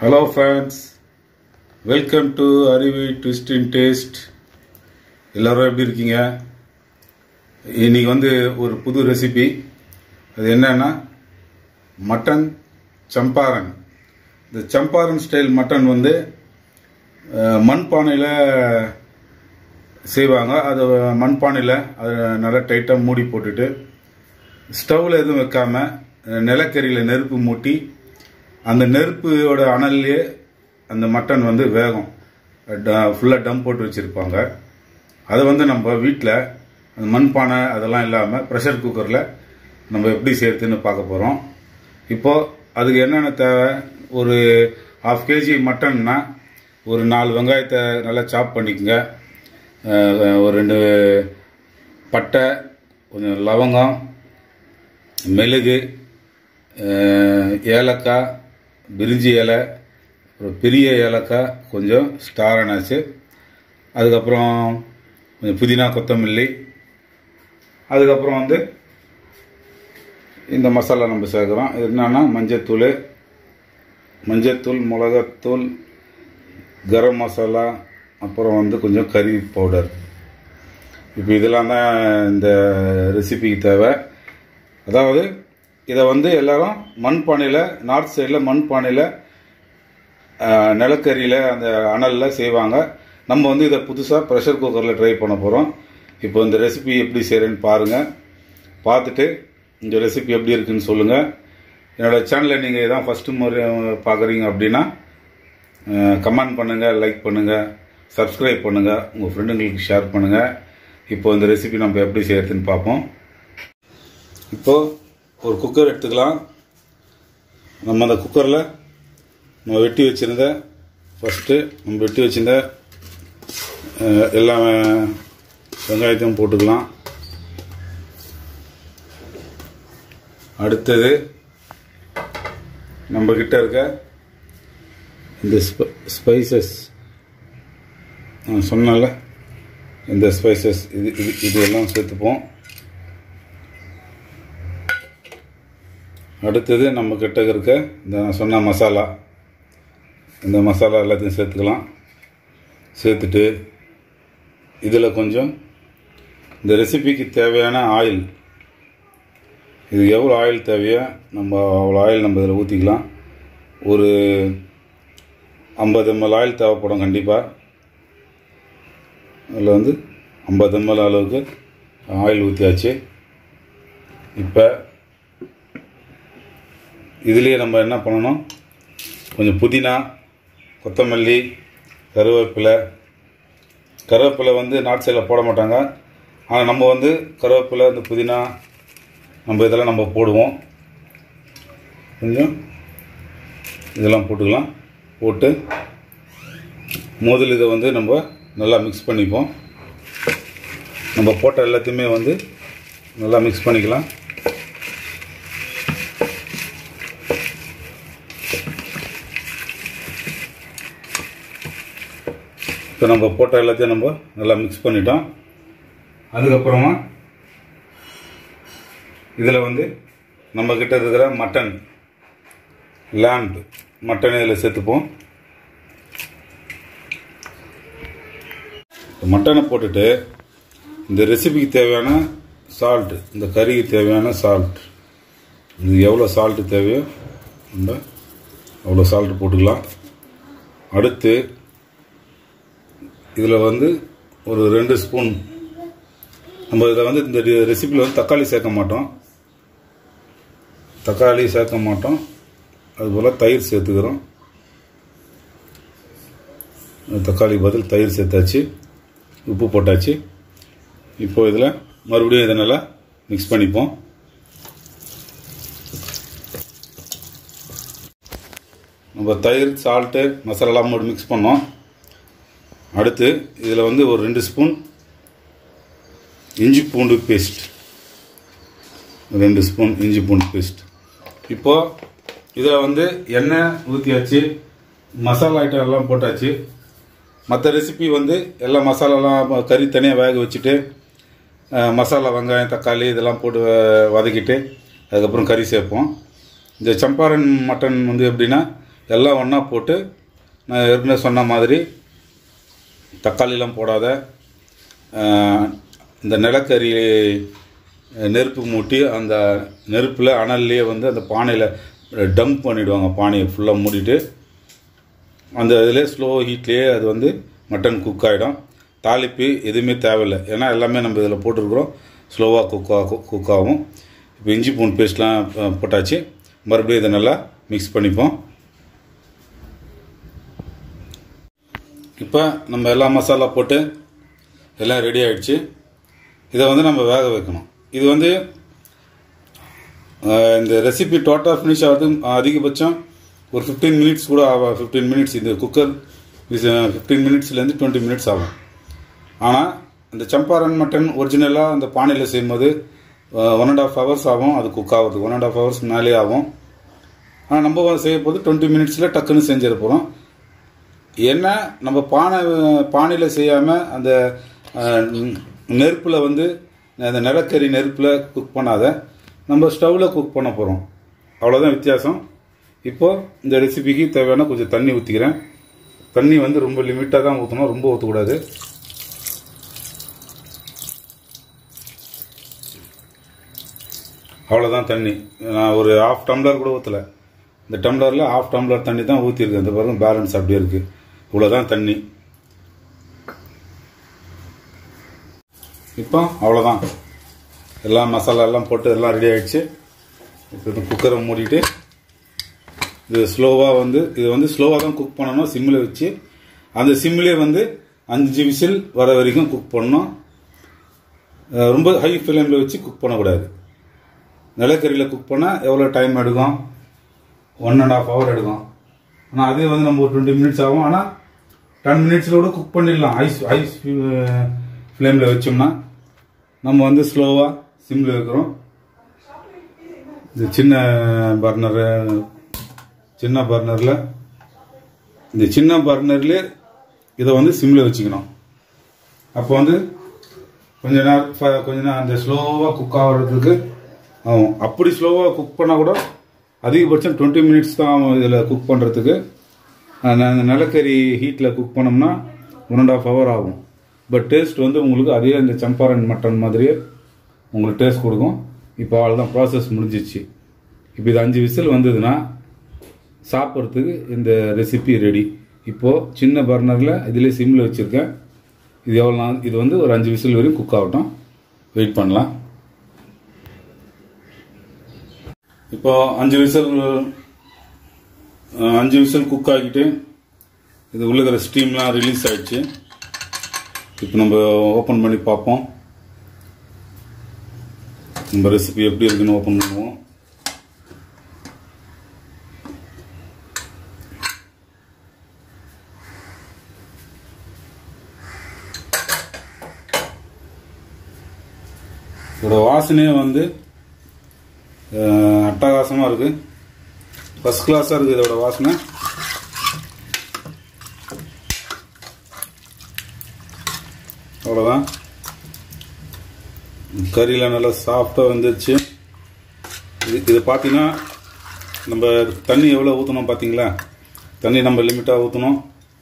hello friends welcome to Aruvi twist in taste எல்லாரும் எப்படி இருக்கீங்க இன்னைக்கு வந்து ஒரு புது ரெசிபி அது என்னன்னா மட்டன் சம்பாரன் இந்த சம்பாரன் ஸ்டைல் மட்டன் வந்து அஹ், மண்பானையில் செய்வாங்க அது மண்பானையில் அது நல்லா டைட்டாக மூடி போட்டுட்டு ஸ்டவ்வில் எதுவும் வைக்காம அஹ், நிலக்கரியில் நெருப்பு மூட்டி அந்த நெருப்போட அனல்லையே அந்த மட்டன் வந்து வேகும் ஃபுல்லாக டம் போட்டு வச்சுருப்பாங்க அதை வந்து நம்ம வீட்டில் அந்த மண்பானை அதெல்லாம் இல்லாமல் ப்ரெஷர் குக்கரில் நம்ம எப்படி செய்யறதுன்னு பார்க்க போகிறோம் இப்போது அதுக்கு என்னென்ன தேவை ஒரு ஹாஃப் கேஜி மட்டன்னா ஒரு நாலு வெங்காயத்தை நல்லா சாப் பண்ணிக்கோங்க அஹ், ஒரு ரெண்டு பட்டை கொஞ்சம் லவங்கம் மெழுகு அஹ், ஏலக்காய் பிரிஞ்சி இலை அப்புறம் பெரிய ஏலக்காய் கொஞ்சம் ஸ்டார் அனாச்சு அதுக்கப்புறம் கொஞ்சம் புதினா கொத்தமல்லி அதுக்கப்புறம் வந்து இந்த மசாலா நம்ம சேர்க்குறோம் இது என்னன்னா மஞ்சத்தூள் மஞ்சத்தூள் மிளகாத்தூள் கரம் மசாலா அப்புறம் வந்து கொஞ்சம் கறி பவுடர் இப்போ இதெல்லாம் தான் இந்த ரெசிபிக்கு தேவை அதாவது இதை வந்து எல்லாரும் மண்பானையில் நார்த் சைடில் மண்பானையில் நிலக்கரியில் அந்த அனலில் செய்வாங்க நம்ம வந்து இதை புதுசாக ப்ரெஷர் குக்கரில் ட்ரை பண்ண போகிறோம் இப்போ இந்த ரெசிபி எப்படி செய்கிறேன்னு பாருங்கள் பார்த்துட்டு இந்த ரெசிபி எப்படி இருக்குன்னு சொல்லுங்கள் என்னோடய சேனலை நீங்கள் இதான் ஃபஸ்ட்டு முறை பார்க்குறீங்க அப்படின்னா கமெண்ட் பண்ணுங்கள் லைக் பண்ணுங்கள் சப்ஸ்கிரைப் பண்ணுங்கள் உங்கள் ஃப்ரெண்டுங்களுக்கு ஷேர் பண்ணுங்கள் இப்போ இந்த ரெசிபி நம்ம எப்படி செய்யறதுன்னு பார்ப்போம் இப்போது ஒரு குக்கர் எடுத்துக்கலாம் நம்ம அந்த குக்கரில் நம்ம வெட்டி வச்சுருந்த ஃபஸ்ட்டு நம்ம வெட்டி வச்சிருந்த அஹ், எல்லா வெங்காயத்தையும் போட்டுக்கலாம் அடுத்தது நம்ம கிட்ட இருக்க இந்த ஸ்பைசஸ் நான் சொன்னல இந்த ஸ்பைசஸ் இது இது இது எல்லாம் சேர்த்துப்போம் அடுத்தது நம்ம கிட்ட இருக்க இந்த நான் சொன்ன மசாலா இந்த மசாலா எல்லாத்தையும் சேர்த்துக்கலாம் சேர்த்துட்டு இதில் கொஞ்சம் இந்த ரெசிபிக்கு தேவையான ஆயில் இது எவ்வளோ ஆயில் தேவையோ நம்ம அவ்வளோ ஆயில் நம்ம இதில் ஊற்றிக்கலாம் ஒரு ஐம்பது எம்எல் ஆயில் தேவைப்படும் கண்டிப்பாக அதில் வந்து ஐம்பது எம்எல் அளவுக்கு ஆயில் ஊற்றியாச்சு இப்போ இதுலேயே நம்ம என்ன பண்ணணும் கொஞ்சம் புதினா கொத்தமல்லி கருவேப்பிலை கருவேப்பிலை வந்து நாட்டு சைடில் போட மாட்டாங்க ஆனால் நம்ம வந்து கருவேப்பிலை இந்த புதினா நம்ம இதெல்லாம் நம்ம போடுவோம் கொஞ்சம் இதெல்லாம் போட்டுக்கலாம் போட்டு முதல் இதை வந்து நம்ம நல்லா மிக்ஸ் பண்ணிப்போம் நம்ம போட்ட எல்லாத்தையுமே வந்து நல்லா மிக்ஸ் பண்ணிக்கலாம் இப்போ நம்ம போட்ட எல்லாத்தையும் நம்ம நல்லா மிக்ஸ் பண்ணிட்டோம் அதுக்கப்புறமா இதில் வந்து நம்ம கிட்ட இருக்கிற மட்டன் லேம்ப் மட்டன் இதில் சேர்த்துப்போம் மட்டனை போட்டுட்டு இந்த ரெசிபிக்கு தேவையான சால்ட் இந்த கறிக்கு தேவையான சால்ட் இது எவ்வளோ சால்ட்டு தேவையோ நம்ம அவ்வளோ சால்ட் போட்டுக்கலாம் அடுத்து இதில் வந்து ஒரு ரெண்டு ஸ்பூன் நம்ம இதில் வந்து இந்த ரெசிபியில் வந்து தக்காளி சேர்க்க மாட்டோம் தக்காளி சேர்க்க மாட்டோம் அதுபோல் தயிர் சேர்த்துக்கிறோம் தக்காளி பதில் தயிர் சேர்த்தாச்சு உப்பு போட்டாச்சு இப்போ இதில் மறுபடியும் இதை நல்லா மிக்ஸ் பண்ணிப்போம் நம்ம தயிர் சால்ட்டு மசாலாலாம் போட்டு மிக்ஸ் பண்ணோம் அடுத்து இதில் வந்து ஒரு ரெண்டு ஸ்பூன் இஞ்சி பூண்டு பேஸ்ட் ரெண்டு ஸ்பூன் இஞ்சி பூண்டு பேஸ்ட் இப்போது இதில் வந்து எண்ணெய் ஊற்றியாச்சு மசாலா ஐட்டம் எல்லாம் போட்டாச்சு மற்ற ரெசிபி வந்து எல்லா மசாலாலாம் கறி தனியாக வேக வச்சுட்டு அஹ், மசாலா வெங்காயம் தக்காளி இதெல்லாம் போட்டு வ- வதக்கிட்டு அதுக்கப்புறம் கறி சேர்ப்போம் இந்த சம்பாரன் மட்டன் வந்து எப்படின்னா எல்லாம் ஒன்றா போட்டு நான் ஏற்கனவே சொன்ன மாதிரி தக்காளிலாம் போடாத அஹ், இந்த நிலக்கரி நெருப்பு மூட்டி அந்த நெருப்பில் அனல்லையே வந்து அந்த பானையில் டம்ப் பண்ணிவிடுவாங்க பானையை ஃபுல்லாக மூடிட்டு அந்த இதில் ஸ்லோ ஹீட்லேயே அது வந்து மட்டன் குக் ஆகிடும் தாளிப்பு எதுவுமே தேவையில்லை ஏன்னா எல்லாமே நம்ம இதில் போட்டிருக்கிறோம் ஸ்லோவாக குக் ஆகும் குக் ஆகும் இப்போ இஞ்சி பூண்டு பேஸ்ட்லாம் அஹ், போட்டாச்சு மறுபடியும் இதை நல்லா மிக்ஸ் பண்ணிப்போம் இப்போ நம்ம எல்லா மசாலா போட்டு எல்லாம் ரெடி ஆயிடுச்சு இதை வந்து நம்ம வேக வைக்கணும் இது வந்து அஹ், இந்த ரெசிபி டோட்டல் ஃபினிஷ் ஆகிறது அதிகபட்சம் ஒரு ஃபிஃப்டீன் மினிட்ஸ் கூட ஆகும் ஃபிஃப்டீன் மினிட்ஸ் இந்த குக்கர் ஃபிஃப்டீன் மினிட்ஸ்லேருந்து டுவெண்ட்டி மினிட்ஸ் ஆகும் ஆனால் இந்த சம்பாரன் மட்டன் ஒரிஜினலாக அந்த பானையில் செய்யும்போது ஒன் அண்ட் ஆஃப் ஹவர்ஸ் ஆகும் அது குக் ஆகுறதுக்கு ஒன் அண்ட் ஆஃப் ஹவர்ஸ் மேலே ஆகும் ஆனால் நம்ம செய்ய போது டுவெண்ட்டி மினிட்ஸில் டக்குன்னு செஞ்சிட போகிறோம் என்ன நம்ம பானை பானையில் செய்யாமல் அந்த நெருப்பில் வந்து அந்த நிலக்கரி நெருப்பில் குக் பண்ணாத நம்ம ஸ்டவ்வில் குக் பண்ண போகிறோம் அவ்வளோதான் வித்தியாசம் இப்போது இந்த ரெசிபிக்கு தேவையான கொஞ்சம் தண்ணி ஊற்றிக்கிறேன் தண்ணி வந்து ரொம்ப லிமிட்டாக தான் ஊற்றணும் ரொம்ப ஊற்றக்கூடாது அவ்வளோதான் தண்ணி நான் ஒரு ஹாஃப் டம்ளர் கூட ஊற்றலை இந்த டம்ளரில் ஹாஃப் டம்ளர் தண்ணி தான் ஊற்றிருக்கேன் இந்த பாருங்க பேலன்ஸ் அப்படியே இருக்குது இவ்வளோதான் தண்ணி இப்போ அவ்வளோதான் எல்லாம் மசாலா எல்லாம் போட்டு எல்லாம் ரெடி ஆயிடுச்சு இப்போ இந்த குக்கரை மூடிட்டு இது ஸ்லோவாக வந்து இது வந்து ஸ்லோவாக தான் குக் பண்ணணும் சிம்மில் வச்சு அந்த சிம்மிலே வந்து அஞ்சு விசில் வர வரைக்கும் குக் பண்ணணும் அஹ் ரொம்ப ஹை ஃப்ளேமில் வச்சு குக் பண்ணக்கூடாது நிலக்கரியில் குக் பண்ணால் எவ்வளோ டைம் எடுக்கும் ஒன் அண்ட் ஆஃப் ஹவர் எடுக்கும் ஆனால் அதே வந்து நம்ம ஒரு டுவெண்ட்டி மினிட்ஸ் ஆகும் ஆனால் டென் மினிட்ஸில் கூட குக் பண்ணிடலாம் ஐஸ் ஐஸ் ஃப்ளேமில் வச்சோம்னா நம்ம வந்து ஸ்லோவாக சிம்மில் வைக்கிறோம் இந்த சின்ன பர்னரு சின்ன பர்னரில் இந்த சின்ன பர்னர்லேயே இதை வந்து சிம்மில் வச்சுக்கணும் அப்போ வந்து கொஞ்ச நேரம் ஃப- கொஞ்ச நேரம் அந்த ஸ்லோவாக குக் ஆகிறதுக்கு ஆகும் அப்படி ஸ்லோவாக குக் பண்ணால் கூட அதிகபட்சம் டுவெண்ட்டி மினிட்ஸ் தான் ஆகும் இதில் குக் பண்ணுறதுக்கு அந்த நிலக்கரி ஹீட்டில் குக் பண்ணோம்னா ஒன் அண்ட் ஆஃப் ஹவர் ஆகும் பட் டேஸ்ட் வந்து உங்களுக்கு அதே அந்த சம்பாரன் மட்டன் மாதிரியே உங்களுக்கு டேஸ்ட் கொடுக்கும் இப்போ அவ்வளோதான் ப்ராசஸ் முடிஞ்சிச்சு இப்போ இது அஞ்சு விசில் வந்ததுன்னா சாப்பிட்றதுக்கு இந்த ரெசிபி ரெடி இப்போது சின்ன பர்னரில் இதிலே சிம்மில் வச்சுருக்கேன் இது எவ்வளோ நாள் இது வந்து ஒரு அஞ்சு விசில் வரையும் குக் ஆகட்டும் வெயிட் பண்ணலாம் இப்போ அஞ்சு விசில் அஹ், அஞ்சு விசில் குக் ஆகிட்டு இது உள்ள இருக்கிற ஸ்டீம்லாம் ரிலீஸ் ஆயிடுச்சு இப்போ நம்ம ஓப்பன் பண்ணி பார்ப்போம் நம்ம ரெசிபி எப்படி இருக்குன்னு ஓப்பன் பண்ணுவோம் இதோட வாசனையே வந்து அஹ், அட்டகாசமா இருக்கு ஃபர்ஸ்ட் கிளாஸா இருக்கு இதோட வாசனை அவ்வளோதான் கறியில் நல்லா சாஃப்டாக வந்துருச்சு இது இது பார்த்தீங்கன்னா நம்ம தண்ணி எவ்வளோ ஊற்றணும் பார்த்தீங்களா தண்ணி நம்ம லிமிட்டாக ஊற்றணும்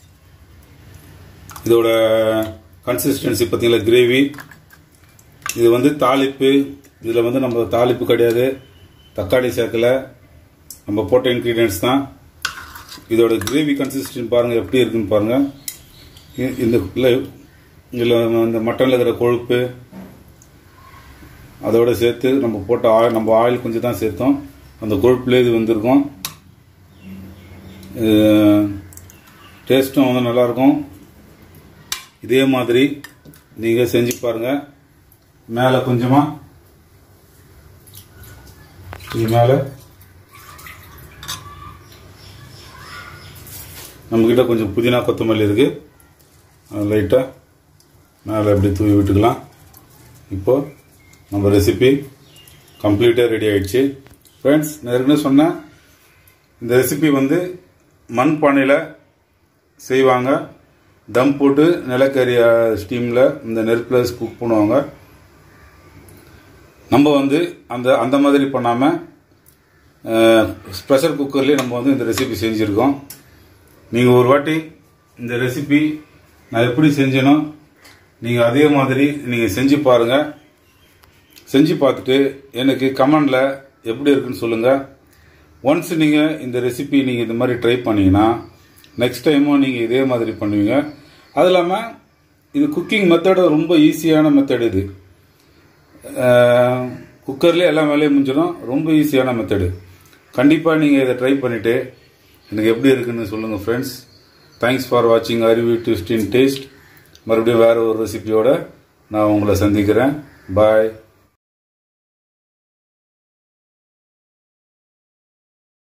இதோட கன்சிஸ்டன்சி பார்த்தீங்களா கிரேவி இது வந்து தாளிப்பு இதில் வந்து நம்ம தாளிப்பு கிடையாது தக்காளி சேர்க்கல நம்ம போட்ட இன்க்ரீடியன்ட்ஸ் தான் இதோட கிரேவி கன்சிஸ்டன்சி பாருங்கள் எப்படி இருக்குன்னு பாருங்கள் இ- இந்த இல்லை இதில் இந்த மட்டனில் இருக்கிற கொழுப்பு அதோட சேர்த்து நம்ம போட்ட ஆயில் நம்ம ஆயில் கொஞ்சம் தான் சேர்த்தோம் அந்த கொழுப்புலேயே இது வந்திருக்கும் டேஸ்ட்டும் வந்து நல்லாயிருக்கும் இதே மாதிரி நீங்கள் செஞ்சு பாருங்கள் மேலே கொஞ்சமாக இது மேலே நம்மக்கிட்ட கொஞ்சம் புதினா கொத்தமல்லி இருக்குது லைட்டாக மேலே இப்படி தூவி விட்டுக்கலாம் இப்போ நம்ம ரெசிபி கம்ப்ளீட்டாக ரெடி ஆயிடுச்சு ஃப்ரெண்ட்ஸ் நான் ஏற்கனவே சொன்னேன் இந்த ரெசிபி வந்து மண் பானையில் செய்வாங்க தம் போட்டு நிலக்கரி ஸ்டீமில் இந்த நெருப்பில் குக் பண்ணுவாங்க நம்ம வந்து அந்த அந்த மாதிரி பண்ணாமல் ப்ரெஷர் குக்கர்லேயே நம்ம வந்து இந்த ரெசிபி செஞ்சுருக்கோம் நீங்கள் ஒரு வாட்டி இந்த ரெசிபி நான் எப்படி செஞ்சேனோ நீங்கள் அதே மாதிரி நீங்கள் செஞ்சு பாருங்கள் செஞ்சு பார்த்துட்டு எனக்கு கமெண்டில் எப்படி இருக்குன்னு சொல்லுங்கள் ஒன்ஸ் நீங்கள் இந்த ரெசிபி நீங்கள் இந்த மாதிரி ட்ரை பண்ணீங்கன்னா நெக்ஸ்ட் டைமும் நீங்கள் இதே மாதிரி பண்ணுவீங்க அது இல்லாமல் இது குக்கிங் மெத்தடு ரொம்ப ஈஸியான மெத்தட் இது குக்கர்லேயே எல்லா வேலையும் முடிஞ்சிடும் ரொம்ப ஈஸியான மெத்தடு கண்டிப்பாக நீங்கள் இதை ட்ரை பண்ணிவிட்டு எனக்கு எப்படி இருக்குன்னு சொல்லுங்கள் ஃப்ரெண்ட்ஸ் தேங்க்ஸ் ஃபார் வாட்சிங் அறிவி ட்விஸ்ட் இன் டேஸ்ட் மறுபடியும் வேறு ஒரு ரெசிபியோட நான் உங்களை சந்திக்கிறேன் பாய்